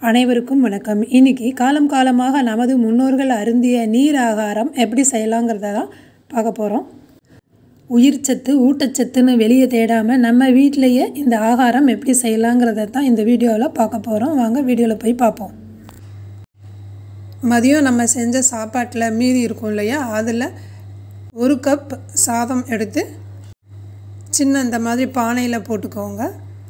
அனைவருக்கும் வணக்கம் இன்னைக்கு காலம் காலமாக நமது முன்னோர்கள் அருந்திய நீர் ஆகாரம் எப்படி செய்யலாங்கிறத தான் பார்க்க போகிறோம் உயிர் சத்து ஊட்டச்சத்துன்னு வெளியே தேடாமல் நம்ம வீட்டிலையே இந்த ஆகாரம் எப்படி செய்யலாங்கிறத தான் இந்த வீடியோவில் பார்க்க போகிறோம் வாங்க வீடியோவில் போய் பார்ப்போம் மதியம் நம்ம செஞ்ச சாப்பாட்டில் மீதி இருக்கும் இல்லையா அதில் ஒரு கப் சாதம் எடுத்து சின்ன இந்த மாதிரி பானையில் போட்டுக்கோங்க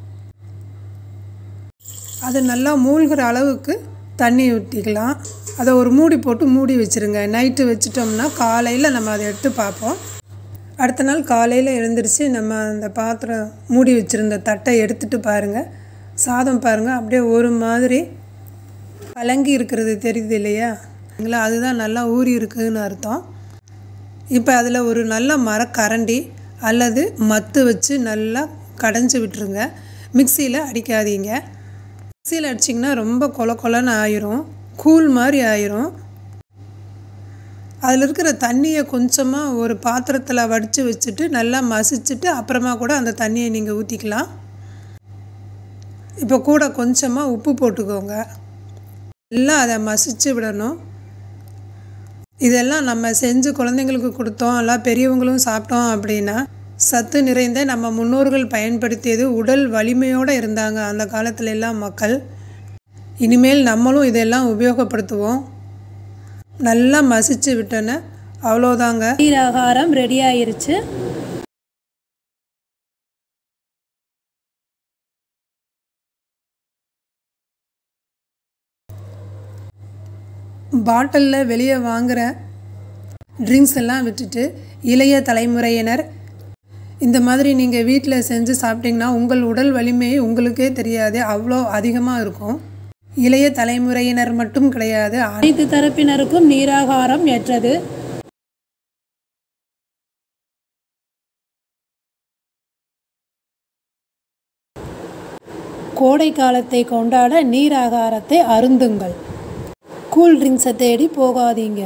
அது நல்லா மூழ்கிற அளவுக்கு தண்ணி ஊற்றிக்கலாம் அதை ஒரு மூடி போட்டு மூடி வச்சுருங்க நைட்டு வச்சிட்டோம்னா காலையில் நம்ம அதை எடுத்து பார்ப்போம் அடுத்த நாள் காலையில் எழுந்திரிச்சு நம்ம அந்த பாத்திரம் மூடி வச்சுருந்த தட்டை எடுத்துகிட்டு பாருங்கள் சாதம் பாருங்கள் அப்படியே ஒரு மாதிரி கலங்கி இருக்கிறது தெரியுது இல்லையா இல்லைங்களா அதுதான் நல்லா ஊறி இருக்குதுன்னு அர்த்தம் இப்போ அதில் ஒரு நல்ல மரக்கரண்டி அல்லது மத்து வச்சு நல்லா கடைஞ்சி விட்டுருங்க மிக்சியில் அடிக்காதீங்க மிக்சியில் அடிச்சிங்கன்னா ரொம்ப கொல கொலன்னு ஆயிரும் கூழ் மாதிரி ஆயிரும் அதில் இருக்கிற தண்ணியை கொஞ்சமாக ஒரு பாத்திரத்தில் வடித்து வச்சுட்டு நல்லா மசிச்சுட்டு அப்புறமா கூட அந்த தண்ணியை நீங்கள் ஊற்றிக்கலாம் இப்போ கூட கொஞ்சமாக உப்பு போட்டுக்கோங்க எல்லாம் அதை மசிச்சு விடணும் இதெல்லாம் நம்ம செஞ்சு குழந்தைங்களுக்கு கொடுத்தோம் எல்லாம் பெரியவங்களும் சாப்பிட்டோம் அப்படின்னா சத்து நிறைந்த நம்ம முன்னோர்கள் பயன்படுத்தியது உடல் வலிமையோடு இருந்தாங்க அந்த காலத்துல எல்லாம் மக்கள் இனிமேல் நம்மளும் இதெல்லாம் உபயோகப்படுத்துவோம் நல்லா மசிச்சு விட்டோன்னு அவ்வளோதாங்க நீராகாரம் ரெடி ஆயிருச்சு பாட்டிலில் வெளியே வாங்குகிற ட்ரிங்க்ஸ் எல்லாம் விட்டுட்டு இளைய தலைமுறையினர் இந்த மாதிரி நீங்கள் வீட்டில் செஞ்சு சாப்பிட்டீங்கன்னா உங்கள் உடல் வலிமை உங்களுக்கே தெரியாது அவ்வளோ அதிகமாக இருக்கும் இளைய தலைமுறையினர் மட்டும் கிடையாது அனைத்து தரப்பினருக்கும் நீராகாரம் ஏற்றது கோடை காலத்தை கொண்டாட நீராகாரத்தை அருந்துங்கள் கூல் ட்ரிங்க்ஸை தேடி போகாதீங்க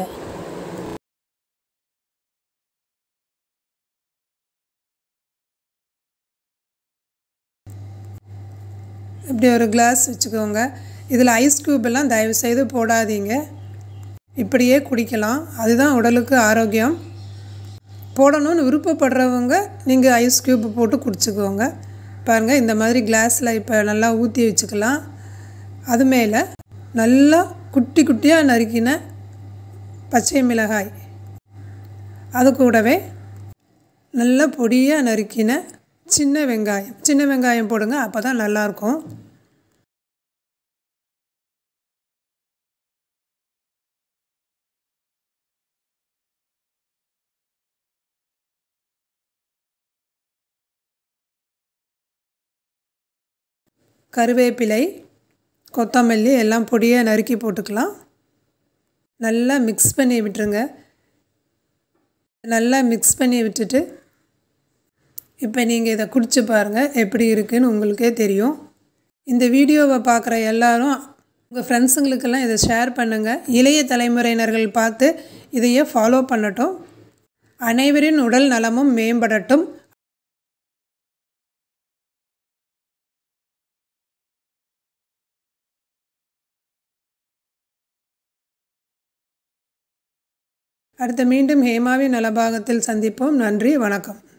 இப்படி ஒரு கிளாஸ் வச்சுக்கோங்க இதில் ஐஸ் க்யூப் எல்லாம் தயவு செய்து போடாதீங்க இப்படியே குடிக்கலாம் அதுதான் உடலுக்கு ஆரோக்கியம் போடணும்னு விருப்பப்படுறவங்க நீங்கள் ஐஸ் க்யூப் போட்டு குடிச்சுக்கோங்க பாருங்கள் இந்த மாதிரி கிளாஸில் இப்போ நல்லா ஊற்றி வச்சுக்கலாம் அது மேலே நல்லா குட்டி குட்டியாக நறுக்கின பச்சை மிளகாய் அது கூடவே நல்ல பொடியாக நறுக்கின சின்ன வெங்காயம் சின்ன வெங்காயம் போடுங்க அப்போ தான் நல்லாயிருக்கும் கருவேப்பிலை கொத்தமல்லி எல்லாம் பொடியாக நறுக்கி போட்டுக்கலாம் நல்லா மிக்ஸ் பண்ணி விட்டுருங்க நல்லா மிக்ஸ் பண்ணி விட்டுட்டு இப்போ நீங்கள் இதை குடிச்சு பாருங்கள் எப்படி இருக்குதுன்னு உங்களுக்கே தெரியும் இந்த வீடியோவை பார்க்குற எல்லாரும் உங்கள் ஃப்ரெண்ட்ஸுங்களுக்கெல்லாம் இதை ஷேர் பண்ணுங்கள் இளைய தலைமுறையினர்கள் பார்த்து இதையே ஃபாலோ பண்ணட்டும் அனைவரின் உடல் நலமும் மேம்படட்டும் அடுத்து மீண்டும் ஹேமாவின் நலபாகத்தில் சந்திப்போம் நன்றி வணக்கம்